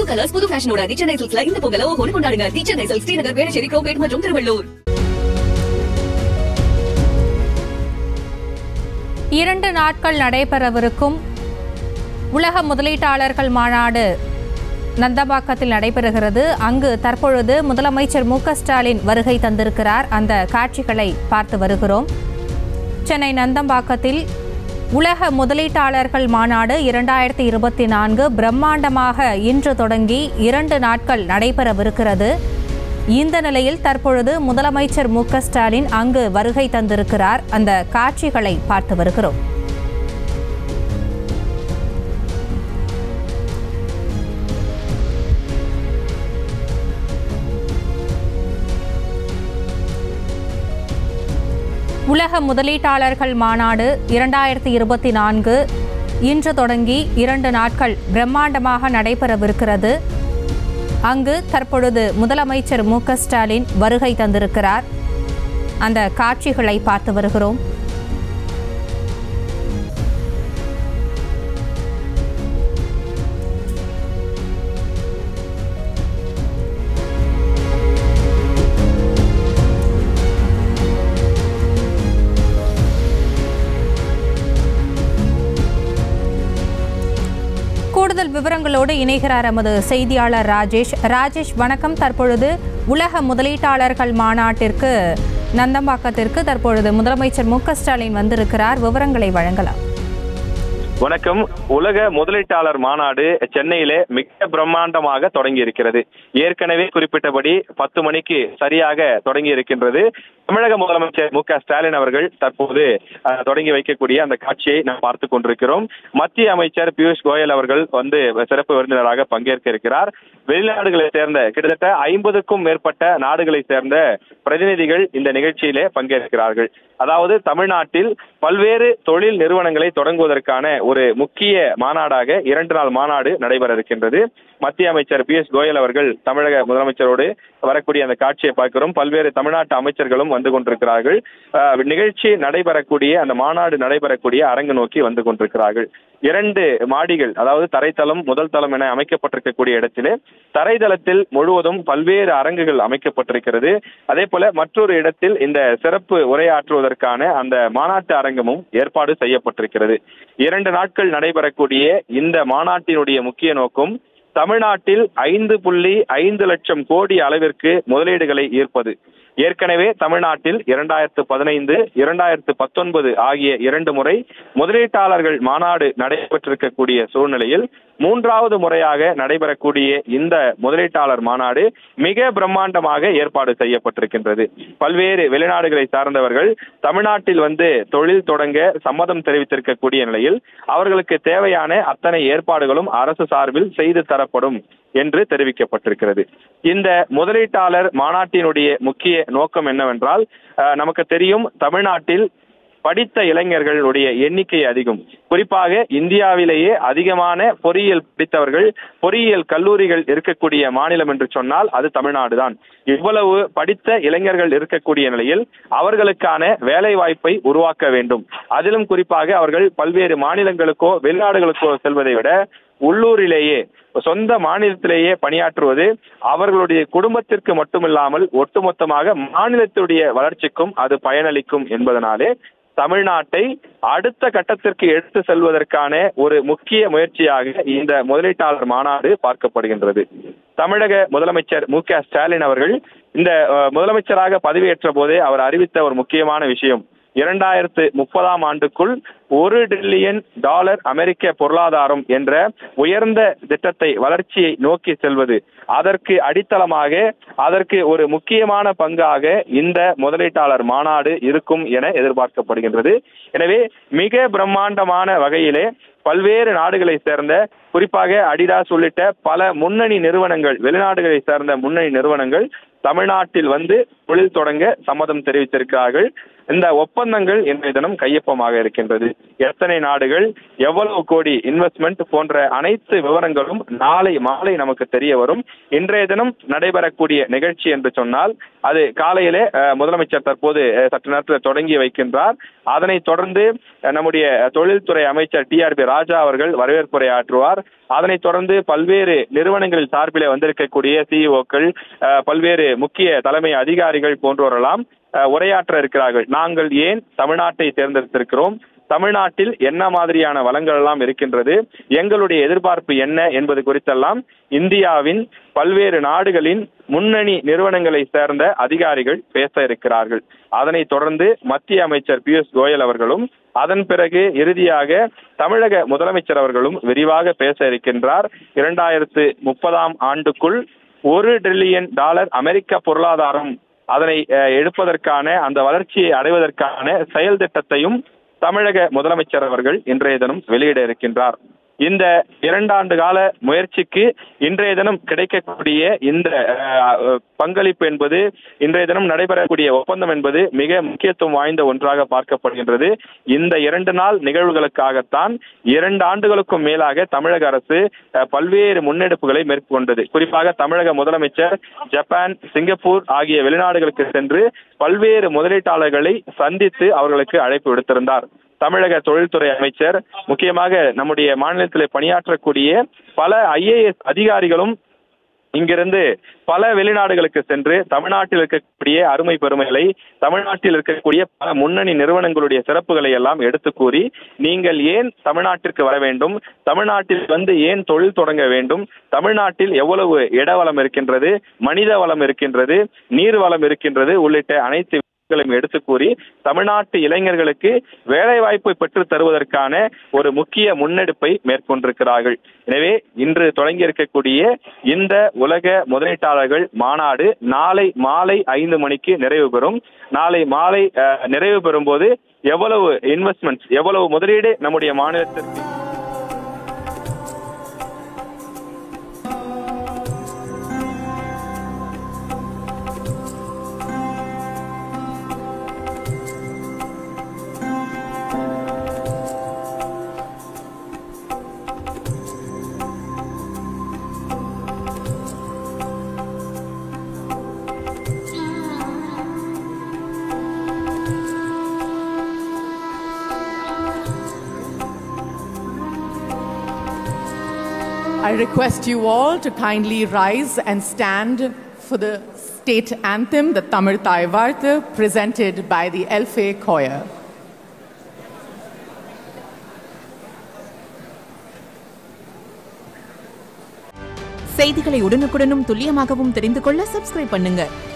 Colours புது ஃபேஷனோட தி சென்னை சில்க்ஸ்ல இந்த பொங்கல ஓஹோன்னு கொண்டாடுங்க தி சென்னை சில்க்ஸ் ஸ்ரீநகர் வேளச்சேரி கோபேட் மற்றும் திருவள்ளூர் இரண்டு நாட்கள் நடைபெறவிருக்கும் உலக முதலீட்டாளர்கள் மாநாடு நந்தபாக்கத்தில் நடைபெறுகிறது அங்கு தற்பொழுது முதலமைச்சர் மு க ஸ்டாலின் வருகை தந்திருக்கிறார் அந்த காட்சிகளை பார்த்து வருகிறோம் சென்னை நந்தம்பாக்கத்தில் உலக முதலீட்டாளர்கள் மாநாடு இரண்டாயிரத்தி இருபத்தி நான்கு பிரம்மாண்டமாக இன்று தொடங்கி இரண்டு நாட்கள் நடைபெறவிருக்கிறது இந்த நிலையில் தற்பொழுது முதலமைச்சர் மு க ஸ்டாலின் அங்கு வருகை தந்திருக்கிறார் அந்த காட்சிகளை பார்த்து வருகிறோம் உலக முதலீட்டாளர்கள் மாநாடு இரண்டாயிரத்தி இருபத்தி நான்கு இன்று தொடங்கி இரண்டு நாட்கள் பிரம்மாண்டமாக நடைபெறவிருக்கிறது அங்கு தற்பொழுது முதலமைச்சர் மு க ஸ்டாலின் வருகை தந்திருக்கிறார் அந்த காட்சிகளை பார்த்து வருகிறோம் கூடுதல் விவரங்களோடு இணைகிறார் எமது செய்தியாளர் ராஜேஷ் ராஜேஷ் வணக்கம் தற்பொழுது உலக முதலீட்டாளர்கள் மாநாட்டிற்கு நந்தம்பாக்கத்திற்கு தற்பொழுது முதலமைச்சர் மு க ஸ்டாலின் வந்திருக்கிறார் விவரங்களை வழங்கலாம் வணக்கம் உலக முதலீட்டாளர் மாநாடு சென்னையிலே மிக பிரம்மாண்டமாக தொடங்கி இருக்கிறது ஏற்கனவே குறிப்பிட்டபடி பத்து மணிக்கு சரியாக தொடங்கி இருக்கின்றது தமிழக முதலமைச்சர் மு க ஸ்டாலின் அவர்கள் தற்போது அஹ், தொடங்கி வைக்கக்கூடிய அந்த காட்சியை நாம் பார்த்து கொண்டிருக்கிறோம் மத்திய அமைச்சர் பியூஷ் கோயல் அவர்கள் வந்து சிறப்பு விருந்தினராக பங்கேற்க இருக்கிறார் வெளிநாடுகளை சேர்ந்த கிட்டத்தட்ட ஐம்பதுக்கும் மேற்பட்ட நாடுகளை சேர்ந்த பிரதிநிதிகள் இந்த நிகழ்ச்சியிலே பங்கேற்கிறார்கள் அதாவது தமிழ்நாட்டில் பல்வேறு தொழில் நிறுவனங்களை தொடங்குவதற்கான ஒரு முக்கிய மாநாடாக இரண்டு நாள் மாநாடு நடைபெற இருக்கின்றது மத்திய அமைச்சர் பியூஷ் கோயல் அவர்கள் தமிழக முதலமைச்சரோடு வரக்கூடிய அந்த காட்சியை பார்க்கிறோம் பல்வேறு தமிழ்நாட்டு அமைச்சர்களும் வந்து கொண்டிருக்கிறார்கள் அஹ், நிகழ்ச்சி நடைபெறக்கூடிய அந்த மாநாடு நடைபெறக்கூடிய அரங்கு நோக்கி வந்து கொண்டிருக்கிறார்கள் இரண்டு மாடிகள் அதாவது தரைத்தளம் முதல் தளம் என அமைக்கப்பட்டிருக்கக்கூடிய இடத்திலே தரைதளத்தில் முழுவதும் பல்வேறு அரங்குகள் அமைக்கப்பட்டிருக்கிறது அதே போல மற்றொரு இடத்தில் இந்த சிறப்பு உரையாற்றுவதற்கான அந்த மாநாட்டு அரங்கமும் ஏற்பாடு செய்யப்பட்டிருக்கிறது இரண்டு நாட்கள் நடைபெறக்கூடிய இந்த மாநாட்டினுடைய முக்கிய நோக்கம் தமிழ்நாட்டில் ஐந்து புள்ளி ஐந்து லட்சம் கோடி அளவிற்கு முதலீடுகளை ஈர்ப்பது ஏற்கனவே தமிழ்நாட்டில் இரண்டாயிரத்து பதினைந்து இரண்டாயிரத்து பத்தொன்பது ஆகிய இரண்டு முறை முதலீட்டாளர்கள் மாநாடு நடைபெற்றிருக்கக்கூடிய சூழ்நிலையில் மூன்றாவது முறையாக நடைபெறக்கூடிய இந்த முதலீட்டாளர் மாநாடு மிக பிரம்மாண்டமாக ஏற்பாடு செய்யப்பட்டிருக்கின்றது பல்வேறு வெளிநாடுகளை சார்ந்தவர்கள் தமிழ்நாட்டில் வந்து தொழில் தொடங்க சம்மதம் தெரிவித்திருக்கக்கூடிய நிலையில் அவர்களுக்கு தேவையான அத்தனை ஏற்பாடுகளும் அரசு சார்பில் செய்து தரப்படும் என்று தெரிவிக்கப்பட்டிருக்கிறது இந்த முதலீட்டாளர் மாநாட்டினுடைய முக்கிய நோக்கம் என்னவென்றால் அஹ், நமக்கு தெரியும் தமிழ்நாட்டில் படித்த இளைஞர்களுடைய எண்ணிக்கை அதிகம் குறிப்பாக இந்தியாவிலேயே அதிகமான பொறியியல் படித்தவர்கள் பொறியியல் கல்லூரிகள் இருக்கக்கூடிய மாநிலம் என்று சொன்னால் அது தமிழ்நாடு தான் இவ்வளவு படித்த இளைஞர்கள் இருக்கக்கூடிய நிலையில் அவர்களுக்கான வேலை வாய்ப்பை உருவாக்க வேண்டும் அதிலும் குறிப்பாக அவர்கள் பல்வேறு மாநிலங்களுக்கோ வெளிநாடுகளுக்கோ செல்வதை விட உள்ளூரிலேயே சொந்த மாநிலத்திலேயே பணியாற்றுவது அவர்களுடைய குடும்பத்திற்கு மட்டுமில்லாமல் ஒட்டுமொத்தமாக மாநிலத்துடைய வளர்ச்சிக்கும் அது பயனளிக்கும் என்பதனாலே தமிழ்நாட்டை அடுத்த கட்டத்திற்கு எடுத்து செல்வதற்கான ஒரு முக்கிய முயற்சியாக இந்த முதலீட்டாளர் மாநாடு பார்க்கப்படுகின்றது தமிழக முதலமைச்சர் மு க ஸ்டாலின் அவர்கள் இந்த அஹ், முதலமைச்சராக பதவியேற்ற போதே அவர் அறிவித்த ஒரு முக்கியமான விஷயம் இரண்டாயிரத்து முப்பதாம் ஆண்டுக்குள் ஒரு டிரில்லியன் டாலர் அமெரிக்க பொருளாதாரம் என்ற உயர்ந்த திட்டத்தை வளர்ச்சியை நோக்கி செல்வது அதற்கு அடித்தளமாக அதற்கு ஒரு முக்கியமான பங்காக இந்த முதலீட்டாளர் மாநாடு இருக்கும் என எதிர்பார்க்கப்படுகின்றது எனவே மிக பிரம்மாண்டமான வகையிலே பல்வேறு நாடுகளை சேர்ந்த குறிப்பாக அடிடாஸ் உள்ளிட்ட பல முன்னணி நிறுவனங்கள் வெளிநாடுகளை சேர்ந்த முன்னணி நிறுவனங்கள் தமிழ்நாட்டில் வந்து தொழில் தொடங்க சம்மதம் தெரிவித்திருக்கிறார்கள் இந்த ஒப்பந்தங்கள் இன்றைய தினம் கையொப்பமாக இருக்கின்றது எத்தனை நாடுகள் எவ்வளவு கோடி இன்வெஸ்ட்மெண்ட் போன்ற அனைத்து விவரங்களும் நாளை மாலை நமக்கு தெரிய வரும் இன்றைய தினம் நடைபெறக்கூடிய நிகழ்ச்சி என்று சொன்னால் அது காலையிலே அஹ், முதலமைச்சர் தற்போது அஹ், சற்று நேரத்தில் தொடங்கி வைக்கின்றார் அதனைத் தொடர்ந்து அஹ், நம்முடைய தொழில்துறை அமைச்சர் டி ஆர் பி ராஜா அவர்கள் வரவேற்புரை ஆற்றுவார் அதனைத் தொடர்ந்து பல்வேறு நிறுவனங்களில் சார்பிலே வந்திருக்கக்கூடிய சிஇஓக்கள் பல்வேறு முக்கிய தலைமை அதிகாரிகள் போன்றோரெல்லாம் அஹ், உரையாற்ற இருக்கிறார்கள் நாங்கள் ஏன் தமிழ்நாட்டை தேர்ந்தெடுத்திருக்கிறோம் தமிழ்நாட்டில் என்ன மாதிரியான வளங்கள் எல்லாம் இருக்கின்றது எங்களுடைய எதிர்பார்ப்பு என்ன என்பது குறித்தெல்லாம் இந்தியாவின் பல்வேறு நாடுகளின் முன்னணி நிறுவனங்களை சேர்ந்த அதிகாரிகள் பேச இருக்கிறார்கள் அதனைத் தொடர்ந்து மத்திய அமைச்சர் பியூஷ் கோயல் அவர்களும் அதன் பிறகு இறுதியாக தமிழக முதலமைச்சர் அவர்களும் விரிவாக பேச இருக்கின்றார் இரண்டாயிரத்து முப்பதாம் ஆண்டுக்குள் ஒரு டிரில்லியன் டாலர் அமெரிக்க பொருளாதாரம் அதனை அஹ், எடுப்பதற்கான அந்த வளர்ச்சியை அடைவதற்கான செயல் திட்டத்தையும் தமிழக முதலமைச்சர் அவர்கள் இன்றைய தினம் வெளியிட இருக்கின்றார் இந்த இரண்டாண்டு கால முயற்சிக்கு இன்றைய தினம் கிடைக்கக்கூடிய இந்த அஹ், பங்களிப்பு என்பது இன்றைய தினம் நடைபெறக்கூடிய ஒப்பந்தம் என்பது மிக முக்கியத்துவம் வாய்ந்த ஒன்றாக பார்க்கப்படுகின்றது இந்த இரண்டு நாள் நிகழ்வுகளுக்காகத்தான் இரண்டு ஆண்டுகளுக்கும் மேலாக தமிழக அரசு அஹ், பல்வேறு முன்னெடுப்புகளை மேற்கொண்டது குறிப்பாக தமிழக முதலமைச்சர் ஜப்பான் சிங்கப்பூர் ஆகிய வெளிநாடுகளுக்கு சென்று பல்வேறு முதலீட்டாளர்களை சந்தித்து அவர்களுக்கு அழைப்பு விடுத்திருந்தார் தமிழக தொழில்துறை அமைச்சர் முக்கியமாக நம்முடைய மாநிலத்தில் பணியாற்றக்கூடிய பல ஐஏஎஸ் அதிகாரிகளும் இங்கிருந்து பல வெளிநாடுகளுக்கு சென்று தமிழ்நாட்டில் இருக்கக்கூடிய அருமை பெருமைகளை தமிழ்நாட்டில் இருக்கக்கூடிய பல முன்னணி நிறுவனங்களுடைய சிறப்புகளை எல்லாம் எடுத்து கூறி நீங்கள் ஏன் தமிழ்நாட்டிற்கு வர வேண்டும் தமிழ்நாட்டில் வந்து ஏன் தொழில் தொடங்க வேண்டும் தமிழ்நாட்டில் எவ்வளவு இடவளம் இருக்கின்றது மனித வளம் இருக்கின்றது நீர் வளம் இருக்கின்றது உள்ளிட்ட அனைத்து விஷயங்களையும் எடுத்து கூறி தமிழ்நாட்டு இளைஞர்களுக்கு வேலை வாய்ப்பை பெற்று தருவதற்கான ஒரு முக்கிய முன்னெடுப்பை மேற்கொண்டிருக்கிறார்கள் எனவே இன்று தொடங்கி இருக்கக்கூடிய இந்த உலக முதலீட்டாளர்கள் மாநாடு நாளை மாலை ஐந்து மணிக்கு நிறைவு பெறும் நாளை மாலை அஹ், நிறைவு பெறும்போது எவ்வளவு இன்வெஸ்ட்மெண்ட்ஸ் எவ்வளவு முதலீடு நம்முடைய மாநிலத்திற்கு I request you all to kindly rise and stand for the state anthem, the Tamil Thai Vartha, presented by the Elfe Choir. செய்திகளை உடனுக்குடனும் துல்லியமாகவும் தெரிந்து கொள்ள சப்ஸ்கிரைப் பண்ணுங்க